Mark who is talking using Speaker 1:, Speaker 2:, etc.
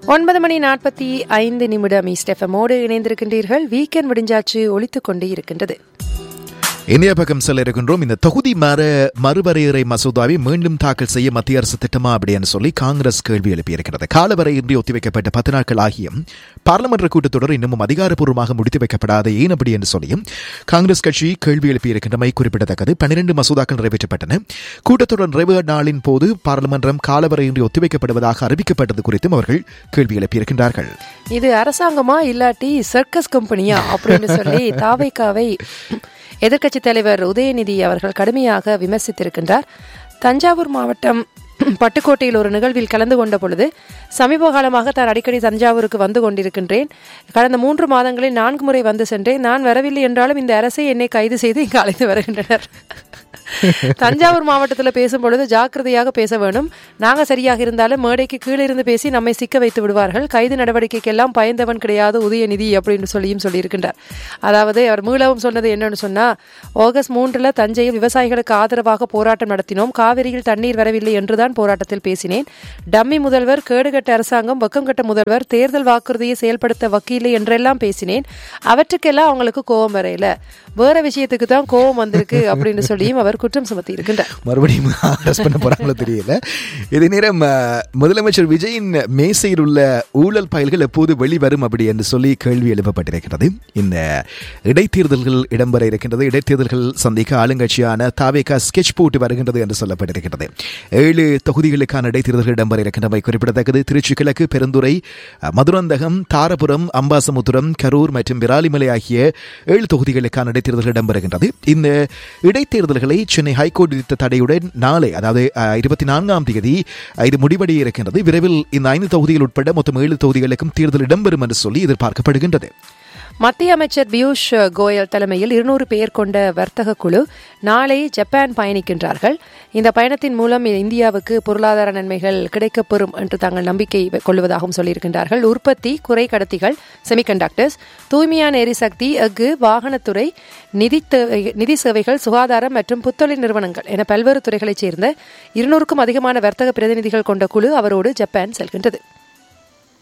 Speaker 1: ஒன்பது மணி நாற்பத்தி ஐந்து நிமிடம் ஈஸ்டெஃபமோடு இணைந்திருக்கின்றீர்கள் வீக்கெண்ட் முடிஞ்சாச்சு ஒழித்துக் கொண்டு இருக்கின்றது
Speaker 2: இந்தியா பக்கம் செல்ல இருக்கின்றோம் இந்த தொகுதி மர மறுவரையறை மசோதாவை மீண்டும் தாக்கல் செய்ய மத்திய அரசு திட்டமா அப்படின்னு சொல்லி காங்கிரஸ் கேள்வி எழுப்பியிருக்கிறது காலவரையின்றி ஒத்திவைக்கப்பட்ட பத்து நாட்கள் ஆகியும் பார்லமெண்ட் கூட்டத்தொடர் இன்னமும் அதிகாரப்பூர்வமாக முடித்து வைக்கப்படாத ஏன் அப்படி என்று சொல்லியும் காங்கிரஸ் கட்சி கேள்வி எழுப்பியிருக்கின்றமை குறிப்பிடத்தக்கது பன்னிரண்டு மசோதாக்கள் நிறைவேற்றப்பட்டன கூட்டத்தொடர் நிறைவு நாளின் போது பாராளுமன்றம் காலவரையின்றி ஒத்திவைக்கப்படுவதாக அறிவிக்கப்பட்டது குறித்தும் அவர்கள் கேள்வி எழுப்பியிருக்கின்றார்கள்
Speaker 1: இது அரசாங்கமா இல்லாட்டி சர்க்கஸ் கம்பெனியா அப்படின்னு சொல்லி தாவைக்காவை எதிர்க்கட்சி தலைவர் உதயநிதி அவர்கள் கடுமையாக விமர்சித்திருக்கின்றார் தஞ்சாவூர் மாவட்டம் பட்டுக்கோட்டையில் ஒரு நிகழ்வில் கலந்து கொண்ட பொழுது சமீப காலமாக தான் அடிக்கடி தஞ்சாவூருக்கு வந்து கொண்டிருக்கின்றேன் கடந்த மூன்று மாதங்களில் நான்கு முறை வந்து சென்றேன் நான் வரவில்லை என்றாலும் இந்த அரசை என்னை கைது செய்து இங்கு அழைத்து வருகின்றனர் தஞ்சாவூர் மாவட்டத்தில் பேசும் பொழுது ஜாக்கிரதையாக பேச வேணும் நாங்க சரியாக இருந்தாலும் மேடைக்கு கீழே இருந்து பேசி நம்மை சிக்க வைத்து விடுவார்கள் கைது நடவடிக்கைக்கெல்லாம் பயந்தவன் கிடையாது உதயநிதி அப்படின்னு சொல்லியும் சொல்லியிருக்கின்றார் அதாவது அவர் மீளவும் சொன்னது என்னன்னு சொன்னா ஆகஸ்ட் மூன்றுல தஞ்சையில் விவசாயிகளுக்கு ஆதரவாக போராட்டம் நடத்தினோம் காவிரியில் தண்ணீர் வரவில்லை என்றுதான் போராட்டத்தில் பேசினேன் டம்மி முதல்வர் கேடுகட்ட அரசாங்கம் வெக்கம் கட்ட முதல்வர் தேர்தல் வாக்குறுதியை செயல்படுத்த வக்கீலை என்றெல்லாம் பேசினேன் அவற்றுக்கெல்லாம் அவங்களுக்கு கோபம் வரையில வேற விஷயத்துக்கு தான் கோபம் வந்திருக்கு அப்படின்னு சொல்லியும் அவர் குற்றம் சுமத்தி இருக்கின்றார்
Speaker 2: மறுபடியும் அரெஸ்ட் பண்ண போறாங்களோ தெரியல இதே நேரம் அஹ், முதலமைச்சர் விஜயின் மேசையில் உள்ள ஊழல் பயல்கள் எப்போது வெளிவரும் அப்படி என்று சொல்லி கேள்வி எழுப்பப்பட்டிருக்கிறது இந்த இடைத்தேர்தல்கள் இடம்பெற இருக்கின்றது இடைத்தேர்தல்கள் சந்திக்க ஆளுங்கட்சியான தாவேகா ஸ்கெட்ச் போட்டு வருகின்றது என்று சொல்லப்பட்டிருக்கிறது ஏழு தொகுதிகளுக்கான இடைத்தேர்தல்கள் இடம்பெற இருக்கின்றவை குறிப்பிடத்தக்கது திருச்சி கிழக்கு பெருந்துறை அஹ், மதுராந்தகம் தாரபுரம் அம்பாசமுத்திரம் கரூர் மற்றும் விராலிமலை ஆகிய ஏழு தொகுதிகளுக்கான இடைத்தேர்தல்கள் இடம்பெறுகின்றது இந்த இடைத்தேர்தல்களை சென்னை ஹைகோர்ட் விதித்த தடையுடன் நாளை அதாவது அஹ், இருபத்தி நான்காம் தேதி அஹ், இது முடிவடைய இருக்கின்றது விரைவில் இந்த ஐந்து தொகுதிகள் உட்பட மொத்தம் ஏழு தொகுதிகளுக்கும் தேர்தல் இடம்பெறும் என்று சொல்லி எதிர்பார்க்கப்படுகின்றது
Speaker 1: மத்திய அமைச்சர் பியூஷ் கோயல் தலைமையில் இருநூறு பேர் கொண்ட வர்த்தக குழு நாளை ஜப்பான் பயணிக்கின்றார்கள் இந்த பயணத்தின் மூலம் இந்தியாவுக்கு பொருளாதார நன்மைகள் கிடைக்கப்பெறும் என்று தாங்கள் நம்பிக்கை கொள்வதாகவும் சொல்லியிருக்கின்றார்கள் உற்பத்தி குறை கடத்திகள் செமிகண்டக்டர்ஸ் தூய்மையான எரிசக்தி எஃகு வாகனத்துறை நிதி தேவை- நிதி சேவைகள் சுகாதாரம் மற்றும் புத்தொழில் நிறுவனங்கள் என பல்வேறு துறைகளைச் சேர்ந்த இருநூறுக்கும் அதிகமான வர்த்தக பிரதிநிதிகள் கொண்ட குழு அவரோடு ஜப்பான் செல்கின்றது